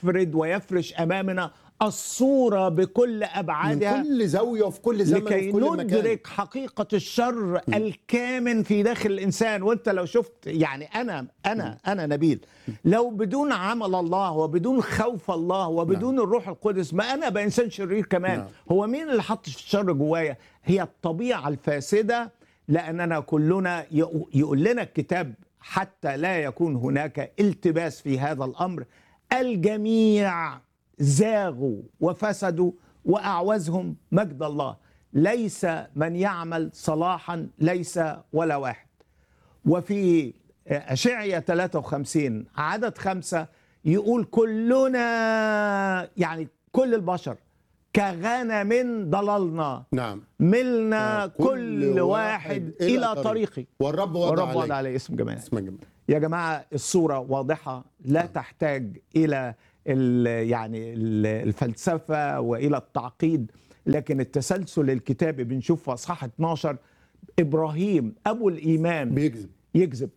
يفرد ويفرش امامنا الصوره بكل من ابعادها كل زاويه وفي كل زمن لكي وفي كل مكان ندرك حقيقة الشر الكامن في داخل الإنسان وأنت لو شفت يعني أنا أنا أنا نبيل لو بدون عمل الله وبدون خوف الله وبدون الروح القدس ما أنا بقى إنسان شرير كمان نعم. هو مين اللي حط الشر جوايا هي الطبيعة الفاسدة لأننا كلنا يق- يقول لنا الكتاب حتى لا يكون هناك التباس في هذا الأمر الجميع زاغوا وفسدوا وأعوزهم مجد الله ليس من يعمل صلاحا ليس ولا واحد وفي أشعية 53 عدد خمسة يقول كلنا يعني كل البشر كغنم ضللنا نعم ملنا آه، كل واحد إلى طريقه والرب وضع ورب وضع عليه عليه اسم جمال اسم جميل يا جماعة الصورة واضحة لا تحتاج إلى ال- يعني ال- الفلسفة وإلى التعقيد لكن التسلسل الكتابي بنشوف في أصحاح 12 إبراهيم أبو الإيمان بيكذب يكذب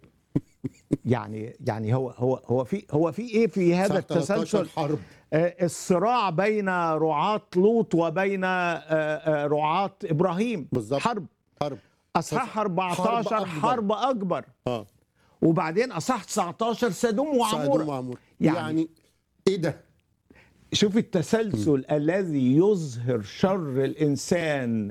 يعني يعني هو هو هو في هو في ايه في هذا صح 13 التسلسل حرب آه، الصراع بين رعاة لوط وبين آه، آه، رعاة ابراهيم بالظبط. حرب حرب اصحاح 14 أكبر. حرب اكبر اه وبعدين اصح 19 سدوم سعد وعمور وعمور يعني- يعني, يعني ايه ده شوف التسلسل الذي يظهر شر الانسان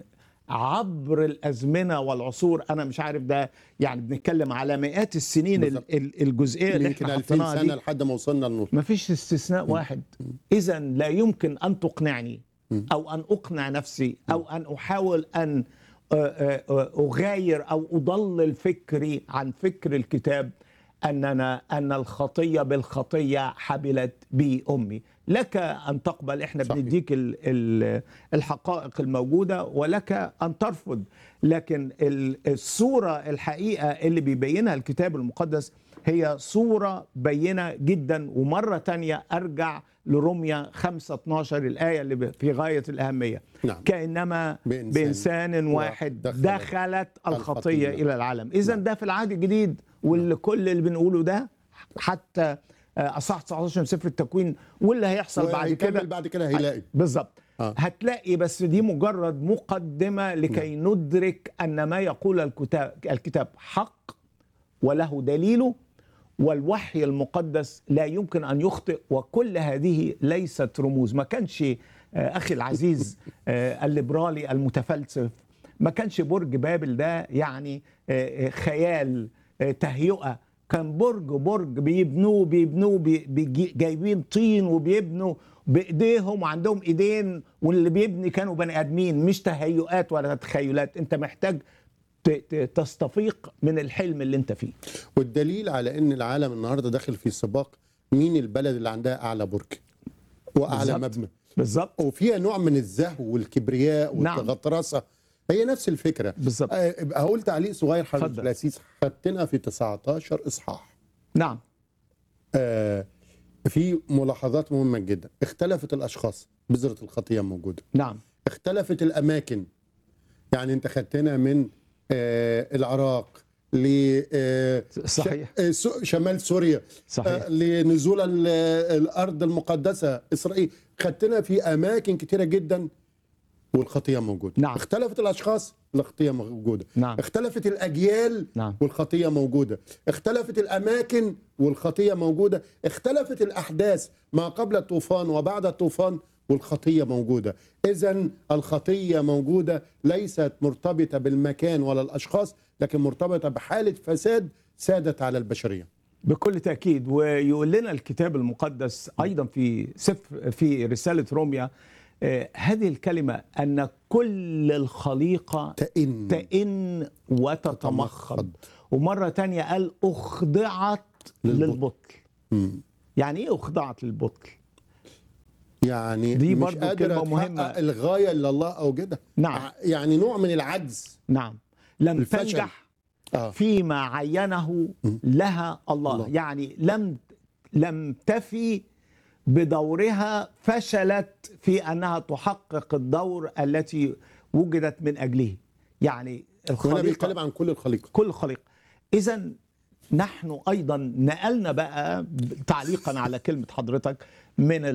عبر الازمنه والعصور انا مش عارف ده يعني بنتكلم على مئات السنين ال- بالظبط. ال- الجزئيه اللي يمكن احنا 2000 حطيناها سنه دي لحد ما وصلنا للنور ما فيش استثناء واحد اذا لا يمكن ان تقنعني او ان اقنع نفسي او ان احاول ان آه، آه، آه، اغاير او اضلل فكري عن فكر الكتاب اننا ان الخطيه بالخطيه حبلت بي امي لك ان تقبل احنا صحيح. بنديك ال- ال- الحقائق الموجوده ولك ان ترفض لكن ال- الصوره الحقيقه اللي بيبينها الكتاب المقدس هي صورة بينة جدا ومرة تانية أرجع لرمية 5 12 الآية اللي ب- في غاية الأهمية نعم. كإنما بإنسان بإنسان واحد دخلت دخلت الخطية الخطية. إلى العالم إذا ده في العهد الجديد واللي كل اللي بنقوله ده حتى آه، أصح 19 من سفر التكوين واللي هيحصل بعد وهيكمل كده بعد كده هيلاقي بالظبط آه. هتلاقي بس دي مجرد مقدمة لكي ندرك أن ما يقول الكتاب, الكتاب حق وله دليله والوحي المقدس لا يمكن أن يخطئ وكل هذه ليست رموز ما كانش آه، أخي العزيز آه، الليبرالي المتفلسف ما كانش برج بابل ده يعني آه، آه، خيال آه، تهيئة كان برج برج بيبنوه بيبنوه بي- بيجي- جايبين طين وبيبنوا بايديهم وعندهم ايدين واللي بيبني كانوا بني ادمين مش تهيؤات ولا تخيلات انت محتاج ت- ت- تستفيق من الحلم اللي انت فيه والدليل على ان العالم النهارده داخل في سباق مين البلد اللي عندها اعلى برج واعلى بالظبط. مبنى بالظبط وفيها نوع من الزهو والكبرياء نعم. والغطرسه هي نفس الفكره بالظبط. آه، هقول تعليق صغير حضرتك اتفضل. الاسيس خدتنا في 19 اصحاح نعم آه، في ملاحظات مهمه جدا اختلفت الاشخاص بذره الخطيه موجوده نعم اختلفت الاماكن يعني انت خدتنا من آه، العراق ل آه، صحيح. ش- آه، سو- شمال سوريا صحيح. آه، لنزول ال- الارض المقدسه اسرائيل خدتنا في اماكن كتيره جدا والخطيه موجوده نعم. اختلفت الاشخاص الخطيه موجوده نعم. اختلفت الاجيال نعم. والخطيه موجوده اختلفت الاماكن والخطيه موجوده اختلفت الاحداث ما قبل الطوفان وبعد الطوفان والخطيه موجوده اذا الخطيه موجوده ليست مرتبطه بالمكان ولا الاشخاص لكن مرتبطه بحاله فساد سادت على البشريه بكل تأكيد ويقول لنا الكتاب المقدس أيضا في سفر في رسالة روميا آه، هذه الكلمة أن كل الخليقة تئن تئن وتتمخض ومرة تانية قال أخضعت للبطل. للبطل مم. يعني إيه أخضعت للبطل؟ يعني دي مش برضو قادرة كلمة تحقق مهمة. الغايه اللي الله اوجدها نعم. ع- يعني نوع من العجز نعم لم الفشل. تنجح اه فيما عينه لها الله, الله. يعني لم لم تفي بدورها فشلت في انها تحقق الدور التي وجدت من اجله يعني هنا الخليقه بيتكلم عن كل الخليقه كل خليقه اذا نحن ايضا نقلنا بقى تعليقا على كلمه حضرتك من